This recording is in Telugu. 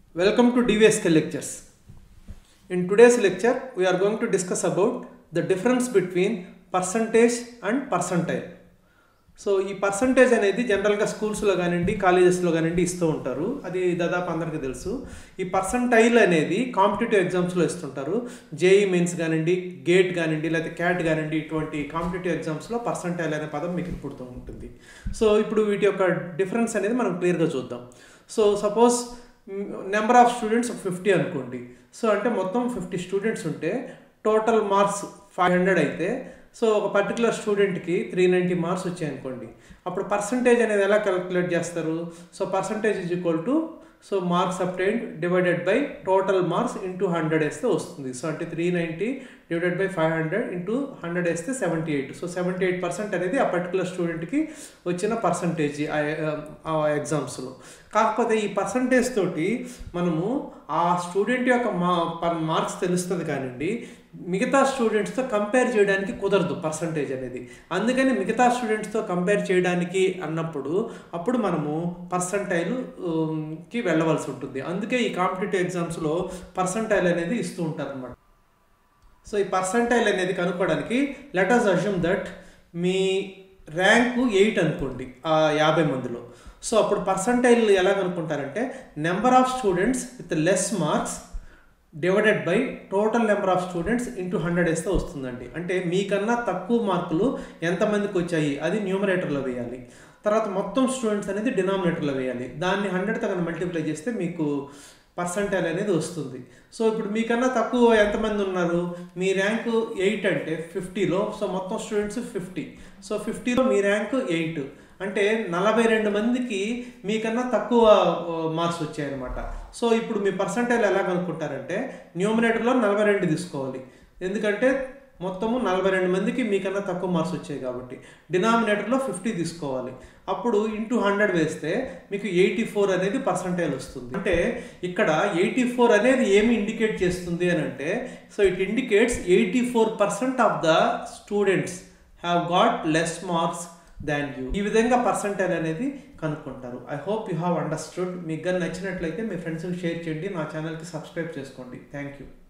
Welcome to DVSK lectures. In today's lecture, we are going to discuss about the difference between percentage and percentile. So ఈ పర్సంటేజ్ అనేది జనరల్గా స్కూల్స్లో కానివ్వండి కాలేజెస్లో కానివ్వండి ఇస్తూ ఉంటారు అది దాదాపు అందరికీ తెలుసు ఈ పర్సంటైల్ అనేది కాంపిటేటివ్ ఎగ్జామ్స్లో ఇస్తుంటారు జేఈ మెయిన్స్ కానివ్వండి గేట్ కానివ్వండి లేకపోతే క్యాట్ కానివ్వండి ఇటువంటి కాంపిటేటివ్ ఎగ్జామ్స్లో పర్సంటైల్ అనే పదం మీకు పుడుతూ ఉంటుంది సో ఇప్పుడు వీటి యొక్క డిఫరెన్స్ అనేది మనం క్లియర్గా చూద్దాం so suppose number of students fifty అనుకోండి సో అంటే మొత్తం ఫిఫ్టీ స్టూడెంట్స్ ఉంటే టోటల్ మార్క్స్ ఫైవ్ హండ్రెడ్ అయితే సో ఒక పర్టికులర్ స్టూడెంట్కి త్రీ నైంటీ మార్క్స్ వచ్చాయనుకోండి అప్పుడు పర్సంటేజ్ అనేది ఎలా క్యాలిక్యులేట్ చేస్తారు so percentage is equal to so marks obtained divided by total marks into hundred వేస్తే వస్తుంది సో అంటే three ninety divided by five hundred into hundred వేస్తే seventy eight so seventy eight percent అనేది ఆ పర్టికులర్ స్టూడెంట్కి వచ్చిన పర్సంటేజ్ ఆ ఎగ్జామ్స్లో కాకపోతే ఈ పర్సంటేజ్ తోటి మనము ఆ స్టూడెంట్ యొక్క మా మార్క్స్ తెలుస్తుంది కానివ్వండి మిగతా స్టూడెంట్స్తో కంపేర్ చేయడానికి కుదరదు పర్సంటేజ్ అనేది అందుకని మిగతా స్టూడెంట్స్తో కంపేర్ చేయడానికి అన్నప్పుడు అప్పుడు మనము పర్సంటైల్కి వెళ్ళవలసి ఉంటుంది అందుకే ఈ కాంపిటేటివ్ ఎగ్జామ్స్లో పర్సంటైల్ అనేది ఇస్తూ ఉంటారు అనమాట సో ఈ పర్సంటైల్ అనేది కనుక్కోవడానికి లెటర్స్ అజ్యూమ్ దట్ మీ ర్యాంకు ఎయిట్ అనుకోండి ఆ యాభై మందిలో సో అప్పుడు పర్సంటైల్ ఎలా కనుక్కుంటారంటే number of students with less marks divided by total number of students into hundred వేస్తే వస్తుందండి అంటే మీకన్నా తక్కువ మార్కులు ఎంతమందికి వచ్చాయి అది న్యూమరేటర్లో వేయాలి తర్వాత మొత్తం స్టూడెంట్స్ అనేది డినామినేటర్లో వేయాలి దాన్ని హండ్రెడ్ తగ్గ మల్టిప్లై చేస్తే మీకు పర్సంటైల్ అనేది వస్తుంది సో ఇప్పుడు మీకన్నా తక్కువ ఎంతమంది ఉన్నారు మీ ర్యాంకు ఎయిట్ అంటే ఫిఫ్టీలో సో మొత్తం స్టూడెంట్స్ ఫిఫ్టీ సో ఫిఫ్టీలో మీ ర్యాంకు ఎయిట్ అంటే నలభై రెండు మందికి మీకన్నా తక్కువ మార్క్స్ వచ్చాయన్నమాట సో ఇప్పుడు మీ పర్సంటైల్ ఎలా కనుక్కుంటారంటే న్యూమినేటర్లో నలభై రెండు తీసుకోవాలి ఎందుకంటే మొత్తము నలభై రెండు మందికి మీకన్నా తక్కువ మార్క్స్ వచ్చాయి కాబట్టి డినామినేటర్లో ఫిఫ్టీ తీసుకోవాలి అప్పుడు ఇంటూ హండ్రెడ్ వేస్తే మీకు ఎయిటీ ఫోర్ అనేది పర్సంటైల్ వస్తుంది అంటే ఇక్కడ ఎయిటీ ఫోర్ అనేది ఏమి ఇండికేట్ చేస్తుంది అని అంటే so it indicates eighty four percent of the students have got less marks than you ఈ విధంగా పర్సంటైల్ అనేది కనుక్కుంటారు I hope you have understood మీకు కానీ నచ్చినట్లయితే మీ ఫ్రెండ్స్కి షేర్ చేయండి నా ఛానల్కి సబ్స్క్రైబ్ చేసుకోండి థ్యాంక్ యూ